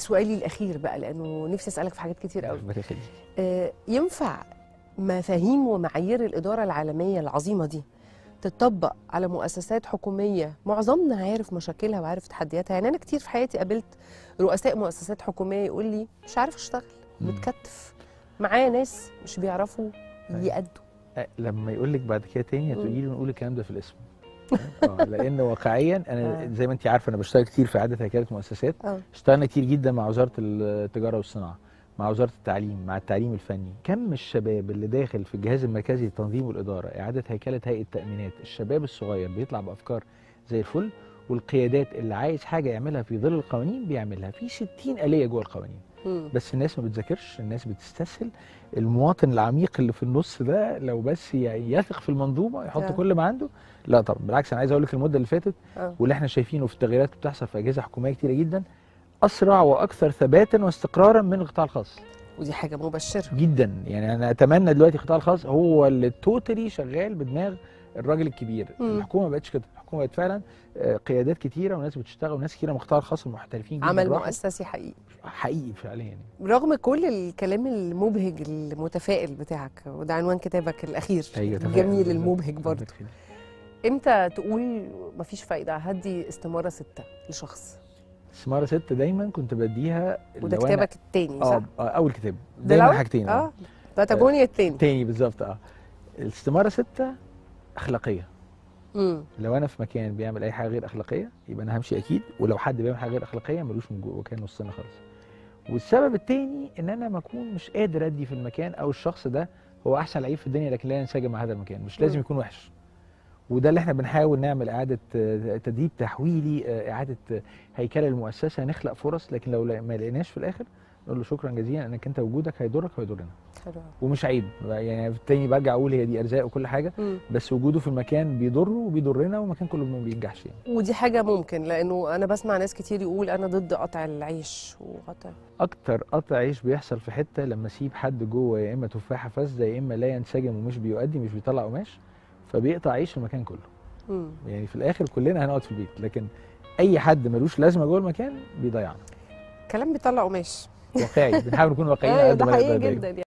سؤالي الاخير بقى لانه نفسي اسالك في حاجات كتير قوي ربنا يخليك آه، ينفع مفاهيم ومعايير الاداره العالميه العظيمه دي تطبق على مؤسسات حكوميه معظمنا عارف مشاكلها وعارف تحدياتها يعني انا كتير في حياتي قابلت رؤساء مؤسسات حكوميه يقول لي مش عارف اشتغل مم. متكتف معايا ناس مش بيعرفوا أيوة. يأدوا أه، لما يقول لك بعد كده تاني مم. هتقولي له نقول الكلام ده في الاسم اه لان واقعيا انا آه. زي ما انت عارفه انا بشتغل كتير في اعاده هيكله مؤسسات اه اشتغلنا كتير جدا مع وزاره التجاره والصناعه مع وزاره التعليم مع التعليم الفني كم الشباب اللي داخل في الجهاز المركزي للتنظيم والاداره اعاده هيكله هيئه التامينات الشباب الصغير بيطلع بافكار زي الفل والقيادات اللي عايز حاجه يعملها في ظل القوانين بيعملها في 60 اليه جوه القوانين مم. بس الناس ما بتذاكرش الناس بتستسهل المواطن العميق اللي في النص ده لو بس ي- يثق في المنظومه يحط آه. كل ما عنده لا طبعا بالعكس انا عايز اقول لك المده اللي فاتت آه. واللي احنا شايفينه في التغييرات اللي بتحصل في اجهزه حكوميه كتيره جدا اسرع واكثر ثباتا واستقرارا من القطاع الخاص ودي حاجه مبشره جدا يعني انا اتمنى دلوقتي القطاع الخاص هو اللي توتالي شغال بدماغ الراجل الكبير مم. الحكومه ما بقتش كده الحكومه بقت فعلا آه، قيادات كتيره وناس بتشتغل وناس كتيره من القطاع الخاص المحترفين جدا عمل راحوا. مؤسسي حقيقي حقيقي فعليا يعني. رغم كل الكلام المبهج المتفائل بتاعك وده عنوان كتابك الاخير أيوة، تفائل. الجميل بالظبط. المبهج برضه ربنا يخليك. امتى تقول مفيش فايده هدي استماره سته لشخص استمارة ستة دايما كنت بديها وده لو أنا- كتابك التاني صح؟ اه آه، اول كتاب ده دايما الأول؟ حاجتين اه باتاجونيا التاني تاني بالظبط اه الاستمارة ستة اخلاقية امم لو انا في مكان بيعمل اي حاجة غير اخلاقية يبقى انا همشي اكيد ولو حد بيعمل حاجة غير اخلاقية ملوش من جوه مكان وسطنا خالص والسبب التاني ان انا ما اكون مش قادر ادي في المكان او الشخص ده هو احسن لعيب في الدنيا لكن لا ينسجم مع هذا المكان مش لازم مم. يكون وحش وده اللي احنا بنحاول نعمل اعاده آه، تدريب تحويلي آه، اعاده آه، هيكله المؤسسه نخلق فرص لكن لو لا- ما لقيناش في الاخر نقول له شكرا جزيلا انك انت وجودك هيضرك وهيضرنا حلو أوي. ومش عيب يعني تاني برجع اقول هي دي ارزاق وكل حاجه مم. بس وجوده في المكان بيضره وبيضرنا والمكان كله ما بينجحش يعني ودي حاجه ممكن لانه انا بسمع ناس كتير يقول انا ضد قطع العيش وقطع اكتر قطع عيش بيحصل في حته لما اسيب حد جوه يا اما تفاحه فاسده يا اما لا ينسجم ومش بيؤدي مش بيطلع قماش فبيقطع عيش المكان كله مم. يعني في الاخر كلنا هنقعد في البيت لكن اي حد ملوش لازمه جوه المكان بيضيعنا كلام بيطلع قماش واقعي بنحاول نكون واقعيين على ايوه قد ده ما حقيقي نقدر جدا يعني